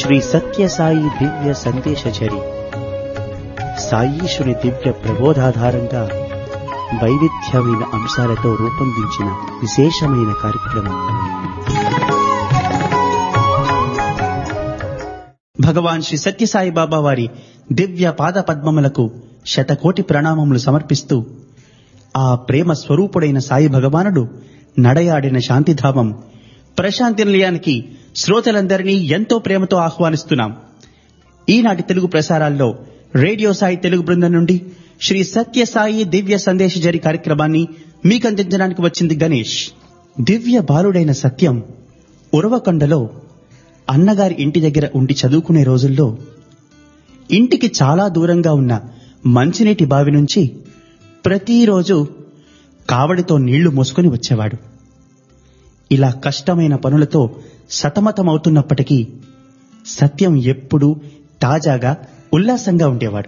శ్రీ సత్యసాయి దివ్య సందేశచరి సాయీశుని దివ్య ప్రబోధాధారంగా వైవిధ్యమైన అంశాలతో రూపొందించిన విశేషమైన కార్యక్రమం భగవాన్ శ్రీ సత్యసాయి బాబా వారి దివ్య పాద పద్మములకు శతకోటి ప్రణామములు సమర్పిస్తూ ఆ ప్రేమ స్వరూపుడైన సాయి భగవానుడు నడయాడిన శాంతిధామం ప్రశాంతి నిలయానికి శ్రోతలందరినీ ఎంతో ప్రేమతో ఆహ్వానిస్తున్నాం ఈనాటి తెలుగు ప్రసారాల్లో రేడియో సాయి తెలుగు బృందం నుండి శ్రీ సత్య సాయి దివ్య సందేశ జరి కార్యక్రమాన్ని మీకు అందించడానికి వచ్చింది గణేష్ దివ్య బాలుడైన సత్యం ఉరవకొండలో అన్నగారి ఇంటి దగ్గర ఉండి చదువుకునే రోజుల్లో ఇంటికి చాలా దూరంగా ఉన్న మంచినీటి బావి నుంచి ప్రతిరోజు కావడితో నీళ్లు మోసుకొని వచ్చేవాడు ఇలా కష్టమైన పనులతో సతమతమవుతున్నప్పటికీ సత్యం ఎప్పుడూ తాజాగా ఉల్లాసంగా ఉండేవాడు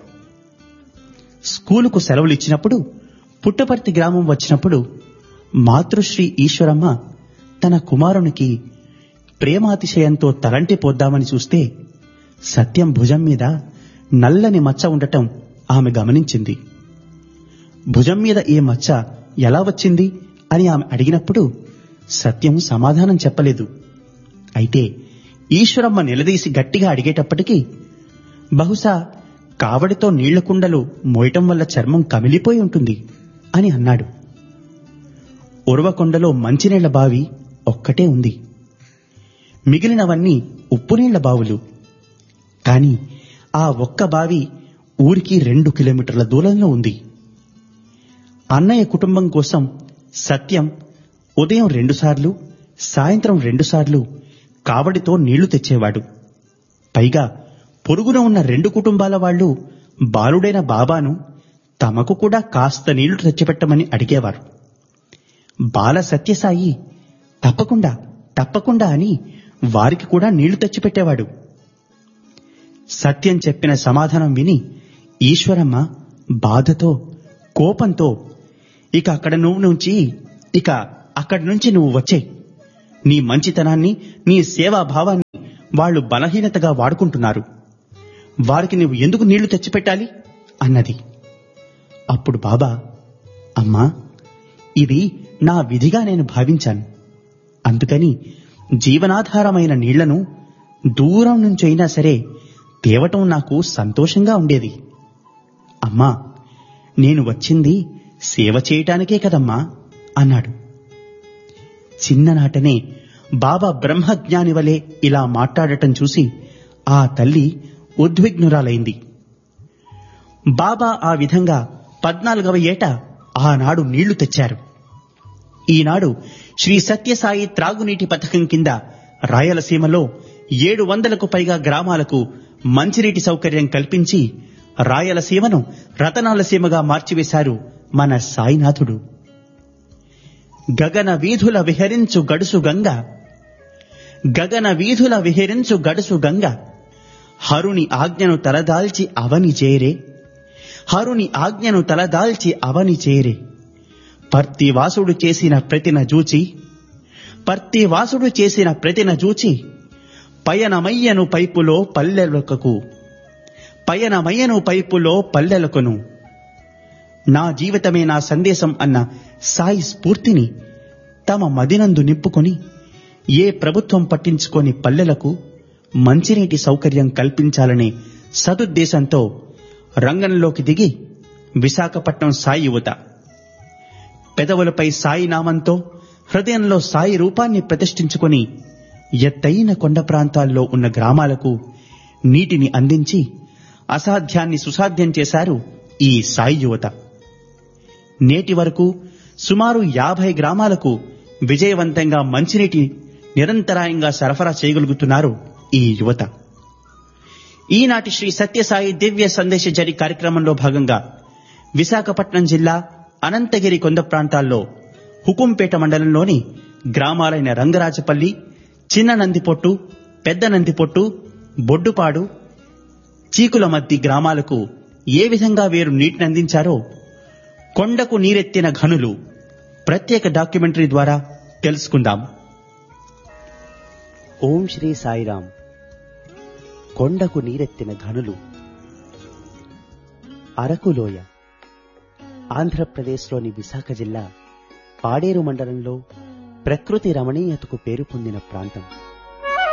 స్కూలుకు సెలవులు ఇచ్చినప్పుడు పుట్టపర్తి గ్రామం వచ్చినప్పుడు మాతృశ్రీ ఈశ్వరమ్మ తన కుమారునికి ప్రేమాతిశయంతో తలంటి పోద్దామని చూస్తే సత్యం భుజం మీద నల్లని మచ్చ ఉండటం ఆమె గమనించింది భుజం మీద ఏ మచ్చ ఎలా వచ్చింది అని ఆమె అడిగినప్పుడు సత్యం సమాధానం చెప్పలేదు అయితే ఈశ్వరమ్మ నిలదీసి గట్టిగా అడిగేటప్పటికీ బహుశా కావడితో నీళ్ల కుండలు మోయటం వల్ల చర్మం కమిలిపోయి ఉంటుంది అని అన్నాడు ఉరవకొండలో మంచినీళ్ల బావి ఒక్కటే ఉంది మిగిలినవన్నీ ఉప్పునీళ్ల బావులు కాని ఆ ఒక్క బావి ఊరికి రెండు కిలోమీటర్ల దూరంలో ఉంది అన్నయ్య కుటుంబం కోసం సత్యం ఉదయం రెండుసార్లు సాయంత్రం రెండుసార్లు కావడితో నీళ్లు తెచ్చేవాడు పైగా పొరుగున ఉన్న రెండు కుటుంబాల వాళ్ళు బాలుడైన బాబాను తమకు కూడా కాస్త నీళ్లు తెచ్చిపెట్టమని అడిగేవారు బాల సత్యసాయి తప్పకుండా తప్పకుండా అని వారికి కూడా నీళ్లు తెచ్చిపెట్టేవాడు సత్యం చెప్పిన సమాధానం విని ఈశ్వరమ్మ బాధతో కోపంతో ఇక అక్కడ నువ్వు నుంచి ఇక అక్కడి నుంచి నువ్వు వచ్చే నీ మంచితనాన్ని నీ సేవాభావాన్ని వాళ్ళు బలహీనతగా వాడుకుంటున్నారు వారికి నువ్వు ఎందుకు నీళ్లు తెచ్చిపెట్టాలి అన్నది అప్పుడు బాబా అమ్మా ఇది నా విధిగా నేను భావించాను అందుకని జీవనాధారమైన నీళ్లను దూరం నుంచైనా సరే తేవటం నాకు సంతోషంగా ఉండేది అమ్మా నేను వచ్చింది సేవ చేయటానికే కదమ్మా అన్నాడు చిన్ననాటనే బాబా బ్రహ్మజ్ఞాని వలె ఇలా మాట్లాడటం చూసి ఆ తల్లి ఉద్విగ్నురాలైంది బాబా ఆ విధంగా పద్నాలుగవ ఏట ఆనాడు నీళ్లు తెచ్చారు ఈనాడు శ్రీ సత్యసాయి త్రాగునీటి పథకం కింద రాయలసీమలో ఏడు వందలకు పైగా గ్రామాలకు మంచినీటి సౌకర్యం కల్పించి రాయలసీమను రతనాలసీమగా మార్చివేశారు మన సాయినాథుడు గగన వీధుల విహరించు గడుసు గంగ గగన వీధుల విహరించు గడుసు గంగ హరుని ఆజ్ఞను తలదాల్చి అవని చేరే హరుని ఆజ్ఞను తలదాల్చి అవని చేరే పర్తివాసుడు చేసిన ప్రతిన జూచి పర్తివాసుడు చేసిన ప్రతిన జూచి పయనమయ్యను పైపులో పల్లెలకు పయనమయ్యను పైపులో పల్లెలకును నా జీవితమే నా సందేశం అన్న సాయి స్ఫూర్తిని తమ మదినందు నింపుకొని ఏ ప్రభుత్వం పట్టించుకొని పల్లెలకు మంచినీటి సౌకర్యం కల్పించాలనే సదుద్దేశంతో రంగంలోకి దిగి విశాఖపట్నం సాయి యువత పెదవులపై సాయి నామంతో హృదయంలో సాయి రూపాన్ని ప్రతిష్ఠించుకొని ఎత్తైన కొండ ప్రాంతాల్లో ఉన్న గ్రామాలకు నీటిని అందించి అసాధ్యాన్ని సుసాధ్యం చేశారు ఈ సాయి యువత నేటి వరకు సుమారు యాభై గ్రామాలకు విజయవంతంగా మంచినీటి నిరంతరాయంగా సరఫరా చేయగలుగుతున్నారు ఈ యువత ఈనాటి శ్రీ సత్యసాయి దివ్య సందేశ జరి కార్యక్రమంలో భాగంగా విశాఖపట్నం జిల్లా అనంతగిరి కొండ ప్రాంతాల్లో హుకుంపేట మండలంలోని గ్రామాలైన రంగరాజపల్లి చిన్న నందిపొట్టు పెద్ద నందిపొట్టు బొడ్డుపాడు చీకుల మద్ది గ్రామాలకు ఏ విధంగా వీరు నీటిని అందించారో కొండకు నీరెత్తిన ఘనులు ప్రత్యేక డాక్యుమెంటరీ ద్వారా తెలుసుకుందాం ఓం శ్రీ సాయిరామ్ కొండకు నీరెత్తిన ఘనులు అరకులోయ ఆంధ్రప్రదేశ్లోని విశాఖ జిల్లా పాడేరు మండలంలో ప్రకృతి రమణీయతకు పేరు పొందిన ప్రాంతం